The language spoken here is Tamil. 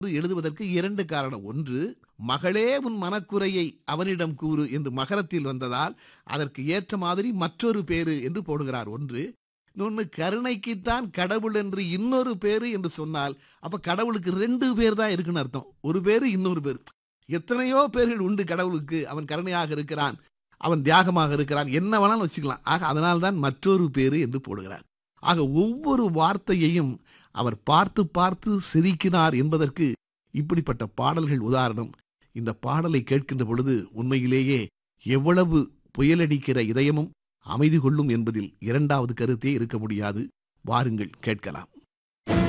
எழுதுவதற்கு இரண்டு காரணம் ஒன்று மகளே உன் மனக்குறையை அவனிடம் கூறு என்று மகரத்தில் வந்ததால் அதற்கு ஏற்ற மாதிரி மற்றொரு பேரு என்று போடுகிறார் ஒன்று இன்னொன்று கருணைக்குத்தான் கடவுள் என்று இன்னொரு பேரு என்று சொன்னால் அப்ப கடவுளுக்கு ரெண்டு பேர் தான் இருக்குன்னு அர்த்தம் ஒரு பேரு இன்னொரு பேர் எத்தனையோ பேர்கள் உண்டு கடவுளுக்கு அவன் கருணையாக இருக்கிறான் அவன் தியாகமாக இருக்கிறான் என்ன வேணாலும் வச்சுக்கலாம் ஆக அதனால்தான் மற்றொரு பேரு என்று போடுகிறார் ஆக ஒவ்வொரு வார்த்தையையும் அவர் பார்த்து பார்த்து செதுக்கினார் என்பதற்கு இப்படிப்பட்ட பாடல்கள் உதாரணம் இந்த பாடலை கேட்கின்ற பொழுது உண்மையிலேயே எவ்வளவு புயலடிக்கிற இதயமும் அமைதி கொள்ளும் என்பதில் இரண்டாவது கருத்தே இருக்க முடியாது வாருங்கள் கேட்கலாம்